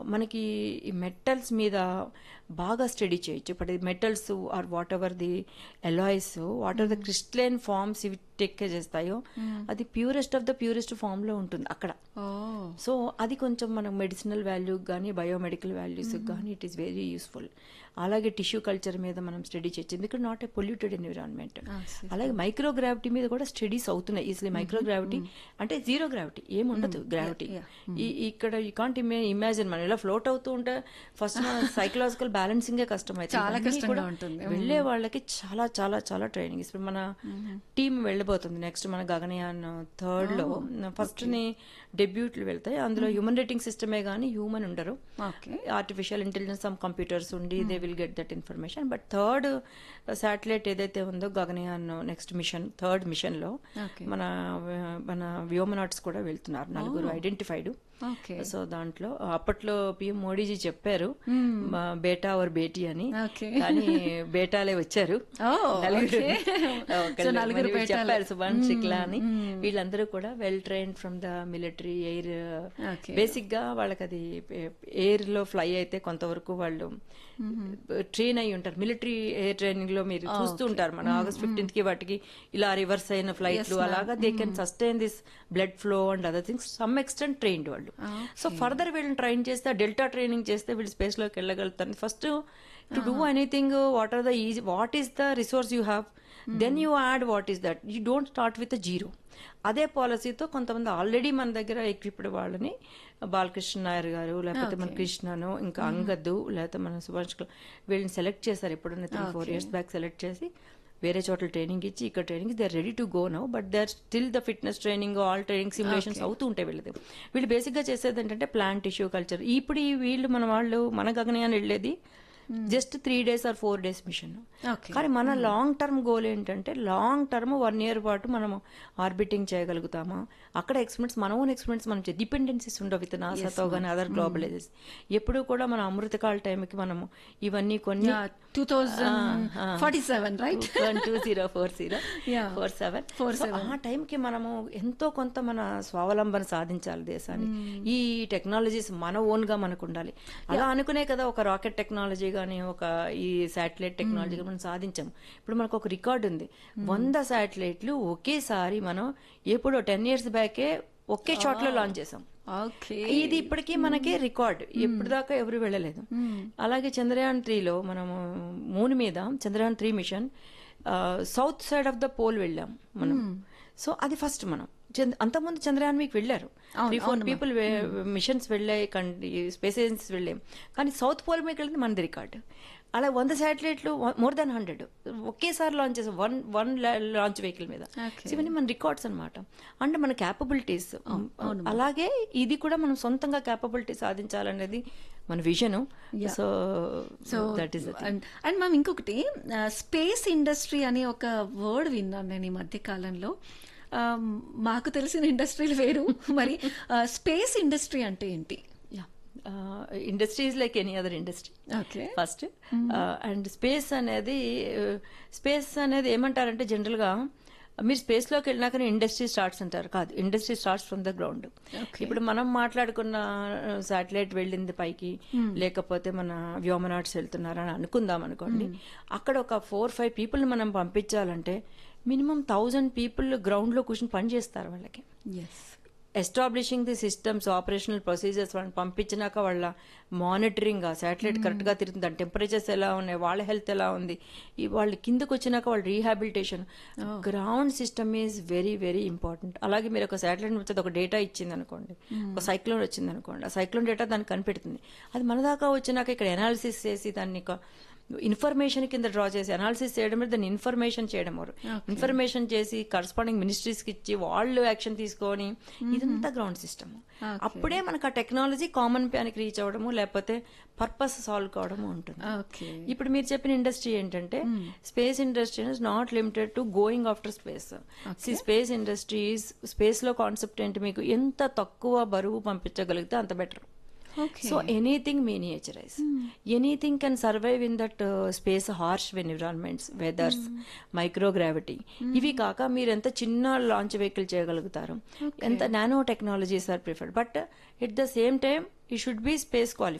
మనకి ఈ మెటల్స్ మీద బాగా స్టడీ చేయొచ్చు ఇప్పుడు metals are whatever the alloys whatever the crystalline forms ఇవి టేక్ చేస్తాయో అది purest of the purest form లో ఉంటుంది అక్కడ ఓ సో అది కొంచెం మనం మెడిసినల్ వాల్యూ కానీ బయోమెడికల్ వాల్యూస్ కానీ ఇట్ ఈస్ వెరీ యూస్ఫుల్ అలాగే టిష్యూ కల్చర్ మీద మనం స్టడీ చేయొచ్చు ఎందుకంటే నాట్ ఏ పొల్యూటెడ్ ఎన్విరాన్మెంట్ అలాగే మైక్రోగ్రావిటీ మీద కూడా స్టడీస్ అవుతున్నాయి ఈజీలీ మైక్రోగ్రావిటీ అంటే జీరో గ్రావిటీ ఏముండదు గ్రావిటీ ఇక్కడ ఈ కాంట్ ఇమాజిన్ మనం ఇలా ఫ్లోట్ అవుతూ ఉంటే ఫస్ట్ మన సైకలాజికల్ బ్యాలెన్సింగే కష్టం అయితే చాలా ఇవన్నీ కష్టంగా కూడా ఉంటుంది. వెళ్ళే వాళ్ళకి చాలా చాలా చాలా ట్రైనింగ్ ఇప్పుడు మన టీం వెళ్ళబోతుంది నెక్స్ట్ మన గగనయాన్ థర్డ్ లో ఫస్ట్ ని డెబ్యూట్లు వెళ్తాయి అందులో హ్యూమన్ రేటింగ్ సిస్టమే గానీ హ్యూమన్ ఉండరు okay artificial intelligence some computers ఉండి they will get that information but third satellite ఏదైతే ఉందో Gaganyaan next mission third mission లో Okay. మన మన వ్యోమనాట్స్ కూడా వెళ్తున్నారు నలుగురు ఐడెంటిఫైడ్ ఓకే సో దాంట్లో అప్పట్లో పిఎం మోడీజీ చెప్పారు మా బేటా ఆర్ బేటీ అని Okay. కానీ బేటాలే వచ్చారు Oh, నలుగురు. okay. ఒకళ్ళు So, నలుగురు మరి వీళ్ళు బేటాలు. చెప్పారు సుభాన్ శుక్లా అని వీళ్ళందరూ కూడా well train from the military air Okay. Basic గా వాళ్ళకి అది ఎయిర్ లో ఫ్లై అయితే కొంతవరకు వాళ్ళు ట్రైన్ అయి ఉంటారు మిలిటరీ ఎయిర్ ట్రైనింగ్ లో మీరు చూస్తూ ఉంటారు మన ఆగస్ట్ ఫిఫ్టీన్త్ కి వాటికి ఇలా రివర్స్ అయిన ఫ్లైట్లు అలాగా they can sustain this blood flow and other things some extent trained వాళ్ళు సో ఫర్దర్ వీళ్ళని ట్రైన్ చేస్తే డెల్టా ట్రైనింగ్ చేస్తే వీళ్ళు స్పేస్ లోకి వెళ్ళగలుగుతారు first to do anything what are the easy what is the resource you have then you add what is that you don't start with zero అదే పాలసీతో కొంతమంది already మన దగ్గర ఎక్విప్డ్ వాళ్ళని బాలకృష్ణ నాయర్ గారు లేకపోతే మన కృష్ణను ఇంకా అంగద్దు లేకపోతే మన సుభాష్ కు- వీళ్ళని సెలెక్ట్ చేశారు ఎప్పుడైనా three four years back select చేసి వేరే చోట్ల ట్రైనింగ్ ఇచ్చి ఇక్కడ training they are ready to go now but they are still the fitness training all training simulations అవుతూ ఉంటాయి వీళ్ళది వీళ్ళు బేసిక్ గా చేసేది ఏంటంటే ప్లాంట్ టిష్యూ కల్చర్ ఇప్పుడు ఈ వీళ్ళు మన వాళ్ళు మన గగనయాన్ని వెళ్ళేది just three days or four days mission Okay. కానీ మన లాంగ్ టర్మ్ గోల్ ఏంటంటే లాంగ్ టర్మ్ వన్ ఇయర్ పాటు మనము ఆర్బిటింగ్ చేయగలుగుతామా అక్కడ ఎక్స్పెరిమెంట్స్ మన ఓన్ ఎక్స్పెరిమెంట్స్ మనం డిపెండెన్సీస్ ఉండవు విత్ నాసాతో కానీ అదర్ గ్లోబలైజెస్ ఎప్పుడు కూడా మన అమృతకాల టైంకి మనము ఇవన్నీ కొన్ని two thousand forty seven right two zero four zero Yeah. Four seven Four ఆ టైంకి మనము ఎంతో కొంత మన స్వావలంబన సాధించాలి దేశాన్ని ఈ టెక్నాలజీస్ మన ఓన్ గా మనకు ఉండాలి అలా అనుకునే కదా ఒక రాకెట్ టెక్నాలజీ గానీ ఒక ఈ శాటిలైట్ టెక్నాలజీ మనం సాధించాము ఇప్పుడు మనకు ఒక రికార్డు ఉంది వంద శాటిలైట్లు ఒకేసారి మనం ఎప్పుడో టెన్ ఇయర్స్ బ్యాకే ఒకే షాట్ లో లాంచ్ చేసాం ఓకే ఇది ఇప్పటికీ మనకి రికార్డ్ ఇప్పుడు దాకా ఎవరు వెళ్ళలేదు అలాగే చంద్రయాన్ త్రీలో మనము మూన్ మీద Chandrayaan three mission south side of the pole వెళ్ళాం మనం సో అది ఫస్ట్ మనం చంద్ర- అంతకుముందు చంద్రయాన్ మీకు వెళ్ళారు త్రీ ఫోర్ పీపుల్ మిషన్స్ వెళ్ళాయి స్పేస్ ఏజెన్సీస్ వెళ్ళాం కానీ సౌత్ పోల్ మీకు వెళ్ళింది మనది రికార్డ్ అలా వంద శాటిలైట్లు మోర్ దాన్ హండ్రెడ్ ఒకేసారి లాంచ్ చేసాం వన్ వన్ లాంచ్ వెహికల్ మీద Okay. So ఇవన్నీ మన రికార్డ్స్ అన్నమాట అంటే మన క్యాపబిలిటీస్ అలాగే ఇది కూడా మనం సొంతంగా క్యాపబిలిటీ సాధించాలనేది మన vision so so that is and and ma'am ఇంకొకటి స్పేస్ ఇండస్ట్రీ అనే ఒక వర్డ్ విన్నాను నేను ఈ మధ్య కాలంలో ఆ, మాకు తెలిసిన ఇండస్ట్రీలు వేరు మరి స్పేస్ ఇండస్ట్రీ అంటే ఏంటి industries like any other industry okay first and space అనేది స్పేస్ అనేది ఏమంటారంటే జనరల్ గా మీరు స్పేస్ లోకి వెళ్ళినాక ఇండస్ట్రీ స్టార్ట్స్ అంటారు కాదు industry starts from the ground Okay. ఇప్పుడు మనం మాట్లాడుకున్న శాటిలైట్ వెళ్ళింది పైకి లేకపోతే మన వ్యోమనాట్స్ వెళ్తున్నారని అనుకుందాం అనుకోండి అక్కడ ఒక ఫోర్ ఫైవ్ పీపుల్ మనం పంపించాలంటే మినిమం థౌజండ్ పీపుల్ గ్రౌండ్ లో కూర్చొని పని చేస్తారు వాళ్ళకి ఎస్ establishing the systems operational procedures వాళ్ళని పంపించినాక వాళ్ళ మానిటరింగ్ ఆ శాటిలైట్ కరెక్ట్ గా తిరుగుతుంది దాని టెంపరేచర్స్ ఎలా ఉన్నాయి వాళ్ళ హెల్త్ ఎలా ఉంది ఈ వాళ్ళు కిందకు వచ్చినాక వాళ్ళ rehabilitation ground system is very very important అలాగే మీరు ఒక శాటిలైట్ వచ్చేది ఒక డేటా ఇచ్చింది అనుకోండి ఒక సైక్లోన్ వచ్చింది అనుకోండి ఆ సైక్లోన్ డేటా దానికి కనిపెడుతుంది అది మన దాకా వచ్చినాక ఇక్కడ ఎనాలిసిస్ చేసి దాన్ని ఒక ఇన్ఫర్మేషన్ కింద డ్రా చేసి అనాలిసిస్ చేయడం మీద దాన్ని ఇన్ఫర్మేషన్ చేయడం వారు ఇన్ఫర్మేషన్ చేసి కరస్పాండింగ్ మినిస్ట్రీస్ కి ఇచ్చి వాళ్ళు యాక్షన్ తీసుకొని ఇదంతా గ్రౌండ్ సిస్టమ్ అప్పుడే మనకు ఆ టెక్నాలజీ కామన్ ప్యానికి రీచ్ అవ్వడము లేకపోతే పర్పస్ సాల్వ్ కావడము ఉంటుంది ఓకే ఇప్పుడు మీరు చెప్పిన ఇండస్ట్రీ ఏంటంటే space industry is not limited to going after space see space industries space లో కాన్సెప్ట్ ఏంటి మీకు ఎంత తక్కువ బరువు పంపించగలిగితే అంత better okay so anything miniaturize anything can survive in that space harsh environments weathers microgravity ఇవి కాక మీరు ఎంత చిన్న లాంచ్ వెహికల్ చేయగలుగుతారు ఎంత nano technologies are preferred but at the same time ఈ షుడ్ బి స్పేస్ క్వాలిఫైడ్